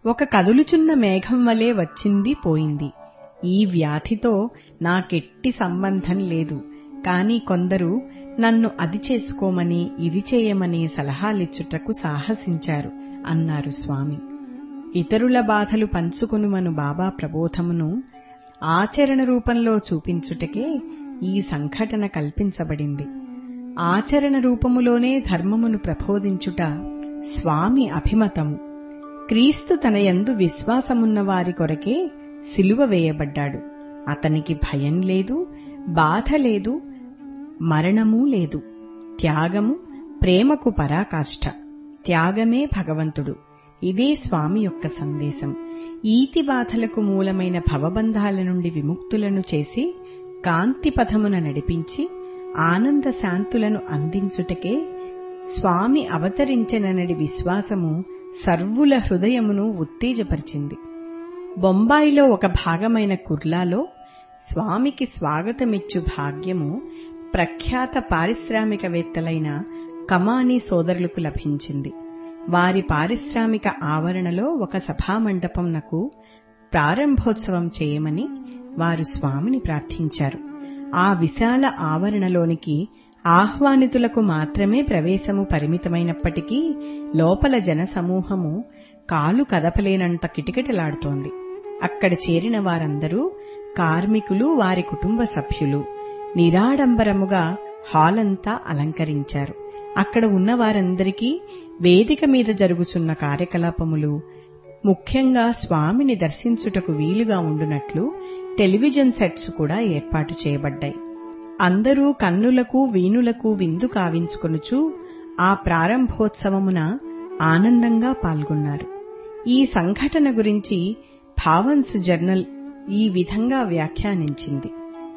ఒక కదులుచున్న మేఘం వలె వచ్చింది పోయింది ఈ వ్యాధితో నాకెట్టి సంబంధం లేదు కాని కొందరు నన్ను అది చేసుకోమని ఇది చేయమని సలహాలిచ్చుటకు సాహసించారు అన్నారు స్వామి ఇతరుల బాధలు పంచుకునుమను బాబా ప్రబోధమును ఆచరణ రూపంలో చూపించుటకే ఈ సంఘటన కల్పించబడింది ఆచరణ రూపములోనే ధర్మమును ప్రబోధించుట స్వామి అభిమతము క్రీస్తు తన యందు విశ్వాసమున్న వారి కొరకే సిలువ వేయబడ్డాడు అతనికి భయం లేదు బాధ లేదు మరణమూ లేదు త్యాగము ప్రేమకు పరాకాష్ఠ త్యాగమే భగవంతుడు ఇదే స్వామి యొక్క సందేశం ఈతి బాధలకు మూలమైన భవబంధాల నుండి విముక్తులను చేసి కాంతి పథమున నడిపించి ఆనంద శాంతులను అందించుటకే స్వామి అవతరించననడి విశ్వాసము సర్వుల హృదయమును ఉత్తేజపరిచింది బొంబాయిలో ఒక భాగమైన కుర్లాలో స్వామికి స్వాగతమిచ్చు భాగ్యము ప్రఖ్యాత పారిశ్రామికవేత్తలైన కమానీ సోదరులకు లభించింది వారి పారిశ్రామిక ఆవరణలో ఒక సభామండపంనకు ప్రారంభోత్సవం చేయమని వారు స్వామిని ప్రార్థించారు ఆ విశాల ఆవరణలోనికి ఆహ్వానితులకు మాత్రమే ప్రవేశము పరిమితమైనప్పటికీ లోపల జనసమూహము కాలు కదపలేనంత కిటకిటలాడుతోంది అక్కడ చేరిన వారందరూ కార్మికులు వారి కుటుంబ సభ్యులు నిరాడంబరముగా హాలంతా అలంకరించారు అక్కడ ఉన్న వారందరికీ వేదిక మీద జరుగుచున్న కార్యకలాపములు ముఖ్యంగా స్వామిని దర్శించుటకు వీలుగా ఉండునట్లు టెలివిజన్ సెట్స్ కూడా ఏర్పాటు చేయబడ్డాయి అందరూ కన్నులకు వీణులకు విందు కావించుకొనుచు ఆ ప్రారంభోత్సవమున ఆనందంగా పాల్గొన్నారు ఈ సంఘటన గురించి భావన్స్ జర్నల్ ఈ విధంగా వ్యాఖ్యానించింది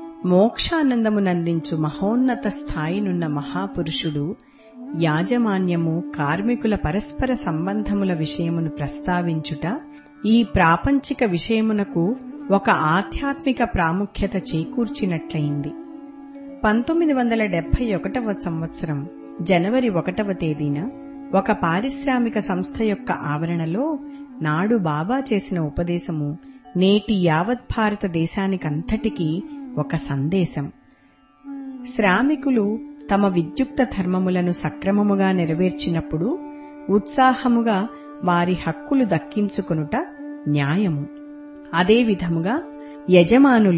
మోక్షానందమునందించు మహోన్నత స్థాయినున్న మహాపురుషుడు యాజమాన్యము కార్మికుల పరస్పర సంబంధముల విషయమును ప్రస్తావించుట ఈ ప్రాపంచిక విషయమునకు ఒక ఆధ్యాత్మిక ప్రాముఖ్యత చేకూర్చినట్లయింది పంతొమ్మిది వందల డెబ్బై ఒకటవ సంవత్సరం జనవరి ఒకటవ తేదీన ఒక పారిశ్రామిక సంస్థ యొక్క ఆవరణలో నాడు బాబా చేసిన ఉపదేశము నేటి యావత్ భారతదేశానికంతటికీ ఒక సందేశం శ్రామికులు తమ విద్యుక్త ధర్మములను సక్రమముగా నెరవేర్చినప్పుడు ఉత్సాహముగా వారి హక్కులు దక్కించుకొనుట న్యాయము అదే విధముగా యజమానులు